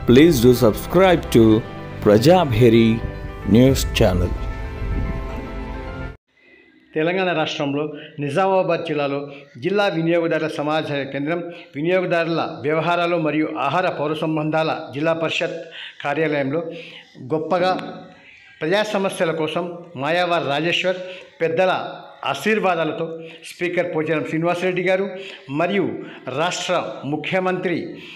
Please do subscribe to Prajabheri News Channel. Telangana రాష్ట్రంలో నిజామాబాద్ జిల్లాలో జిల్లా వినియోగదారుల సమాచార కేంద్రం వినియోగదారుల వ్యవహారాలు మరియు ఆహార పౌర సంబంధాల జిల్లా పరిషత్ కార్యాలయంలో గొప్పగా ప్రజా సమస్యల కోసం మాయావార్ రాజేశ్వర్ పెద్దల ఆశీర్వాదాలతో స్పీకర్ పోచారం శ్రీనివాసరెడ్డి గారు మరియు రాష్ట్ర ముఖ్యమంత్రి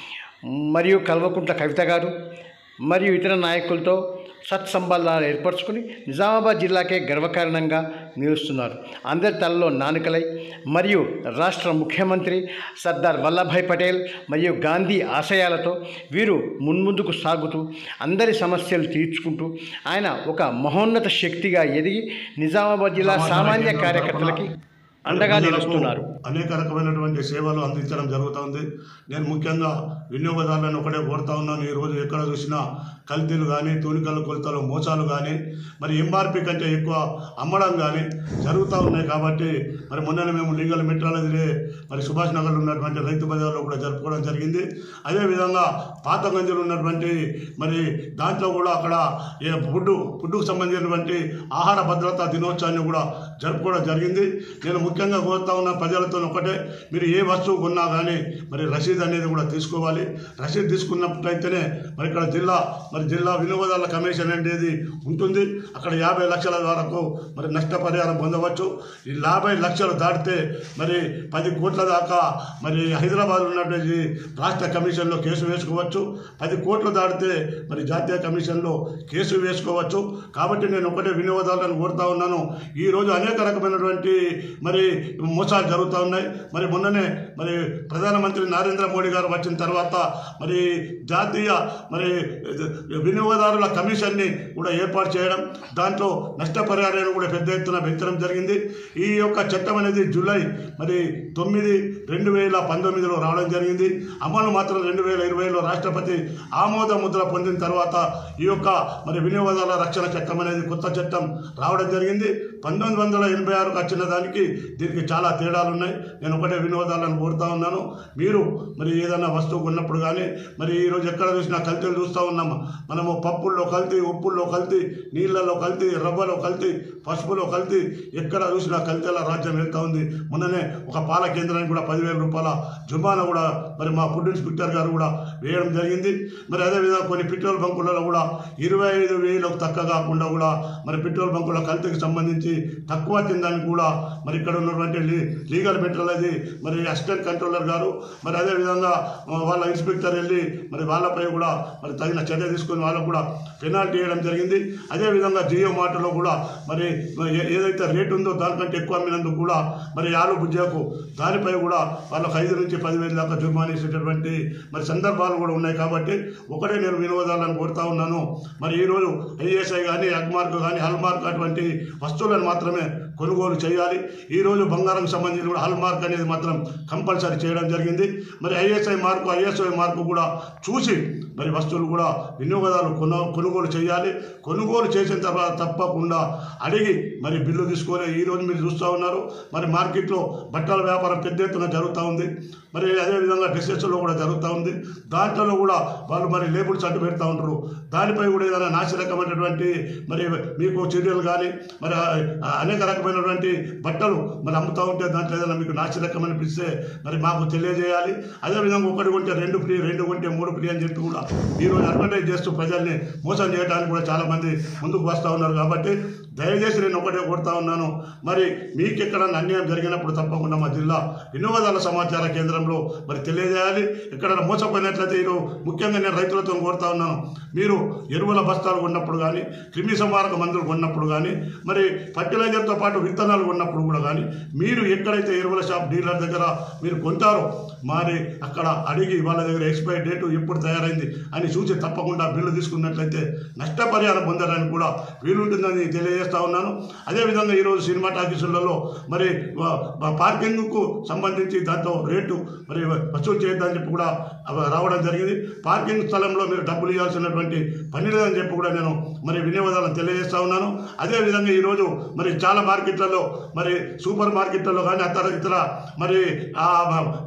మరియు కల్వకుంట్ల కవిత గారు మరియు ఇతర నాయకులతో సత్సంబంధాలు ఏర్పరచుకుని నిజామాబాద్ జిల్లాకే గర్వకారణంగా నిలుస్తున్నారు అందరి తలలో నానుకలై మరియు రాష్ట్ర ముఖ్యమంత్రి సర్దార్ వల్లభాయ్ పటేల్ మరియు గాంధీ ఆశయాలతో వీరు మున్ముందుకు సాగుతూ అందరి సమస్యలు తీర్చుకుంటూ ఆయన ఒక మహోన్నత శక్తిగా ఎదిగి నిజామాబాద్ జిల్లా సామాన్య కార్యకర్తలకి అండగా నిలుస్తున్నారు అనేక రకమైనటువంటి సేవలు అందించడం జరుగుతుంది నేను ముఖ్యంగా వినియోగదారులను ఒకటే కోరుతా ఉన్నాను ఈరోజు ఎక్కడ చూసినా కల్తీలు కానీ తూనికలు కొలతలు మోసాలు కానీ మరి ఎంఆర్పి కంటే ఎక్కువ అమ్మడం కానీ జరుగుతూ ఉన్నాయి కాబట్టి మరి మొన్ననే మేము లీగల్ మెట్రాలజీలే మరి సుభాష్ నగర్లో ఉన్నటువంటి రైతు బజార్లో కూడా జరుపుకోవడం జరిగింది అదేవిధంగా పాత గంజలు ఉన్నటువంటి మరి దాంట్లో కూడా అక్కడ ఏ ఫుడ్ ఫుడ్కు సంబంధించినటువంటి ఆహార భద్రతా దినోత్సవాన్ని కూడా జరుపుకోవడం జరిగింది నేను ముఖ్యంగా కోరుతా ఉన్న ప్రజలతో ఒకటే మీరు ఏ వస్తువు కొన్నా కానీ మరి రసీద్ అనేది కూడా తీసుకోవాలి రసీద్ తీసుకున్నట్లయితేనే మరి ఇక్కడ జిల్లా మరి జిల్లా వినియోగదారుల కమిషన్ అనేది ఉంటుంది అక్కడ యాభై లక్షల వరకు మరి నష్టపరిహారం పొందవచ్చు ఈ యాభై లక్షలు దాటితే మరి పది కోట్ల దాకా మరి హైదరాబాద్ ఉన్నటువంటి రాష్ట్ర కమిషన్లో కేసు వేసుకోవచ్చు పది కోట్లు దాటితే మరి జాతీయ కమిషన్లో కేసు వేసుకోవచ్చు కాబట్టి నేను ఒకటే వినియోగదారులను కోరుతా ఉన్నాను ఈ రోజు అనేక రకమైనటువంటి మరి మోసాలు జరుగుతూ ఉన్నాయి మరి మొన్ననే మరి ప్రధానమంత్రి నరేంద్ర మోడీ గారు వచ్చిన తర్వాత మరి జాతీయ మరి వినియోగదారుల కమిషన్ని కూడా ఏర్పాటు చేయడం దాంట్లో నష్టపరిహారాన్ని కూడా పెద్ద ఎత్తున పెంచడం జరిగింది ఈ యొక్క చట్టం అనేది జూలై మరి తొమ్మిది రెండు వేల పంతొమ్మిదిలో రావడం జరిగింది అమలు మాత్రం రెండు వేల ఇరవైలో రాష్ట్రపతి ఆమోద ముద్ర పొందిన తర్వాత ఈ యొక్క మరి వినియోగదారుల రక్షణ చట్టం అనేది కొత్త చట్టం రావడం జరిగింది పంతొమ్మిది వందల ఎనభై ఆరుకు వచ్చిన దానికి దీనికి చాలా తేడాలు ఉన్నాయి నేను ఒకటే వినోదాలను కోరుతా ఉన్నాను మీరు మరి ఏదైనా వస్తువు కొన్నప్పుడు కానీ మరి ఈరోజు ఎక్కడ చూసినా కల్తీలు చూస్తూ ఉన్నాం మనము పప్పుల్లో కల్తీ ఉప్పుల్లో కల్తీ నీళ్ళల్లో కల్తీ రవ్వలో కల్తీ పసుపులో కల్తీ ఎక్కడ చూసినా కల్తీల రాజ్యం వెళ్తూ ఉంది మొన్ననే ఒక పాల కేంద్రానికి కూడా పదివేల రూపాయల జుమానా కూడా మరి మా ఫుడ్ ఇన్స్పెక్టర్ గారు కూడా వేయడం జరిగింది మరి అదేవిధంగా కొన్ని పెట్రోల్ బంకులలో కూడా ఇరవై ఐదు వేలకు తక్కువ కాకుండా కూడా మరి పెట్రోల్ బంకుల కల్తీకి సంబంధించి తక్కువ తిందానికి కూడా మరి ఇక్కడ ఉన్నటువంటి లీ- లీగల్ మెటీరియల్ అది మరి అసిస్టెంట్ కంట్రోలర్ గారు మరి అదేవిధంగా ఆ, వాళ్ళ ఇన్స్పెక్టర్ వెళ్ళి మరి వాళ్ళపై కూడా మరి తగిన చర్య తీసుకొని వాళ్ళకు కూడా పెనాల్టీ వేయడం జరిగింది అదేవిధంగా జియో మార్ట్లో కూడా మరి ఏ- ఏదైతే రేటు ఉందో దానికంటే ఎక్కువ అమ్మినందుకు కూడా మరి ఆలు బుజ్జాకు దానిపై కూడా వాళ్ళకు ఐదు నుంచి పదివేల దాకా జుర్మానా వేసేటటువంటి మరి సందర్భాలు కూడా ఉన్నాయి కాబట్టి ఒకటే నేను వినోదాలను కోరుతా ఉన్నాను మరి ఈరోజు ఐఎస్ఐ కానీ అగ్మార్క్ కానీ హల్మార్క్ అటువంటి వస్తువులను మాత్రమే కొనుగోలు చేయాలి ఈరోజు బంగారం సంబంధించి కూడా హాల్ మార్క్ అనేది మాత్రం కంపల్సరీ చేయడం జరిగింది మరి ఐఎస్ఐ మార్కు ఐఎస్ఐ మార్కు కూడా చూసి మరి వస్తువులు కూడా వినియోగదారులు కొన కొనుగోలు చేయాలి కొనుగోలు చేసిన తర్వాత తప్పకుండా అడిగి మరి బిల్లు తీసుకొని ఈరోజు మీరు చూస్తూ ఉన్నారు మరి మార్కెట్లో బట్టల వ్యాపారం పెద్ద ఎత్తున జరుగుతూ ఉంది మరి అదేవిధంగా డ్రెస్సెస్లో కూడా జరుగుతూ ఉంది దాంట్లో కూడా వాళ్ళు మరి లేబుల్స్ అడ్డు పెడతా ఉంటారు దానిపై కూడా ఏదైనా నాశరకమైనటువంటి మరి మీకు చర్యలు కానీ మరి ఆ, అనేక రకమైనటువంటి బట్టలు మరి అమ్ముతూ ఉంటే దాంట్లో ఏదైనా మీకు నాశరకం అనిపిస్తే మరి మాకు తెలియజేయాలి అదేవిధంగా ఒకటి కొంటే రెండు ఫ్రీ రెండు కొంటే మూడు ఫ్రీ అని చెప్పి కూడా ఈరోజు అడ్వర్టైజ్ చేస్తూ ప్రజల్ని మోసం చేయడానికి కూడా చాలామంది ముందుకు వస్తూ ఉన్నారు కాబట్టి దయచేసి నేను ఒకటే కోరుతా ఉన్నాను మరి మీకు ఎక్కడన్నా అన్యాయం జరిగినప్పుడు తప్పకుండా మా జిల్లా వినోదాల సమాచార కేంద్రంలో మరి తెలియజేయాలి ఎక్కడైనా మోసపోయినట్లయితే ఈరోజు ముఖ్యంగా నేను రైతులతో కోరుతా ఉన్నాను మీరు ఎరువుల బస్తాలు కొన్నప్పుడు కానీ క్రిమి సంహారక మందులు కొన్నప్పుడు కానీ మరి ఫర్టిలైజర్తో పాటు విత్తనాలు కొన్నప్పుడు కూడా కానీ మీరు ఎక్కడైతే ఎరువుల షాప్ డీలర్ దగ్గర మీరు కొంటారో మరి అక్కడ అడిగి వాళ్ళ దగ్గర ఎక్స్పైరీ డేటు ఎప్పుడు తయారైంది అని చూసి తప్పకుండా బిల్లు తీసుకున్నట్లయితే నష్టపరిహారం పొందడానికి కూడా వీలుంటుందని తెలియజేస్తా ఉన్నాను అదేవిధంగా ఈరోజు సినిమా టాకీసులలో మరి వ- వ- పార్కింగ్కు సంబంధించి దాంతో రేటు మరి వసూలు చేయొద్దని చెప్పి కూడా అవ- రావడం జరిగింది పార్కింగ్ స్థలంలో మీరు డబ్బులు ఇవ్వాల్సినటువంటి పని లేదని చెప్పి కూడా నేను మరి వినియోగదారులను తెలియజేస్తా ఉన్నాను అదేవిధంగా ఈరోజు మరి చాలా మార్కెట్లలో మరి సూపర్ మార్కెట్లలో కానీ అతర ఇతర మరి ఆ మ- మ- మార్కెట్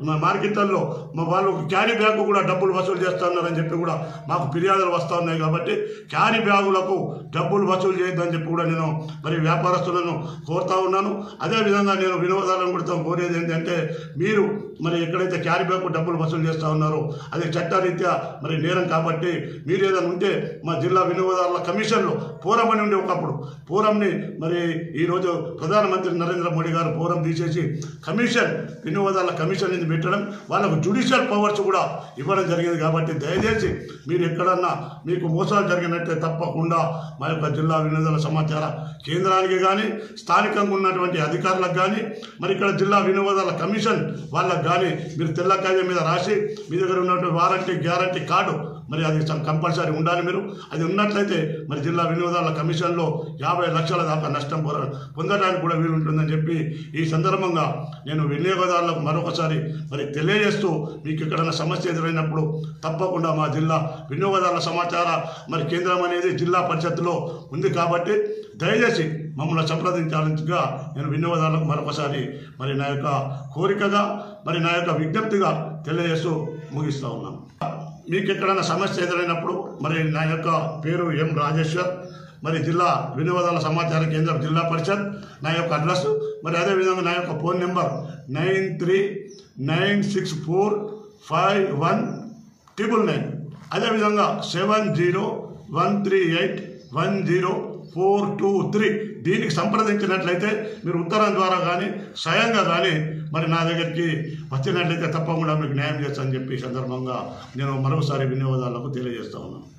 మార్కెట్లలో మా వాళ్ళు క్యారీ బ్యాగ్ కూడా డబ్బులు వసూలు చేస్తున్నారని చెప్పి కూడా మాకు ఫిర్యాదులు వస్తూ ఉన్నాయి కాబట్టి క్యారీ బ్యాగులకు డబ్బులు వసూలు చేయొద్దని చెప్పి కూడా నేను మరి వ్యాపారస్తులను కోరుతా ఉన్నాను అదేవిధంగా నేను వినోదాలను కూడా కోరేది ఏంటంటే మీరు మరి ఎక్కడైతే క్యారీ బ్యాగ్ డబ్బులు వసూలు చేస్తూ ఉన్నారో అది చట్టరీత్యా మరి నేరం కాబట్టి మీరు ఏదైనా ఉంటే మా జిల్లా వినియోగదారుల కమిషన్లో పూరం అని ఉండే ఒకప్పుడు పూరంని మరి ఈరోజు ప్రధానమంత్రి నరేంద్ర మోడీ గారు పూరం తీసేసి కమిషన్ వినియోగదారుల కమిషన్ అనేది పెట్టడం వాళ్ళకు జుడిషియల్ పవర్స్ కూడా ఇవ్వడం జరిగింది కాబట్టి దయచేసి మీరు ఎక్కడన్నా మీకు మోసాలు జరిగినట్టే తప్పకుండా మా యొక్క జిల్లా వినోదాల సమాచార కేంద్రానికి కానీ స్థానికంగా ఉన్నటువంటి అధికారులకు కానీ మరి ఇక్కడ జిల్లా వినోదాల కమిషన్ వాళ్ళకు కానీ మీరు తెల్ల కాగితం మీద రాసి మీ దగ్గర ఉన్నటువంటి వారంటీ గ్యారంటీ కార్డు మరి అది సం- కంపల్సరీ ఉండాలి మీరు అది ఉన్నట్లయితే మరి జిల్లా వినోదాల కమిషన్లో యాభై లక్షల దాకా నష్టం పొర- పొందడానికి కూడా వీలుంటుందని చెప్పి ఈ సందర్భంగా నేను వినియోగదారులకు మరొకసారి మరి తెలియజేస్తూ మీకు ఎక్కడైనా సమస్య ఎదురైనప్పుడు తప్పకుండా మా జిల్లా వినియోగదారుల సమాచార మరి కేంద్రం అనేది జిల్లా పరిషత్తులో ఉంది కాబట్టి దయచేసి మమ్మల్ని సంప్రదించాలిగా నేను వినియోగదారులకు మరొకసారి మరి నా యొక్క కోరికగా మరి నా యొక్క విజ్ఞప్తిగా తెలియజేస్తూ ముగిస్తూ ఉన్నాను మీకు ఎక్కడైనా సమస్య ఎదురైనప్పుడు మరి నా యొక్క పేరు ఎం రాజేశ్వర్ మరి జిల్లా వినియోగదారుల సమాచార కేంద్రం జిల్లా పరిషత్ నా యొక్క అడ్రస్ మరి అదేవిధంగా నా యొక్క phone number nine three nine six four five one triple nine అదేవిధంగా seven zero one three eight one zero four two three దీనికి సంప్రదించినట్లయితే మీరు ఉత్తరం ద్వారా కానీ స్వయంగా కానీ మరి నా దగ్గరికి వచ్చినట్లయితే తప్పకుండా మీకు న్యాయం చేస్తానని చెప్పి ఈ సందర్భంగా నేను మరొకసారి వినియోగదారులకు తెలియజేస్తా ఉన్నాను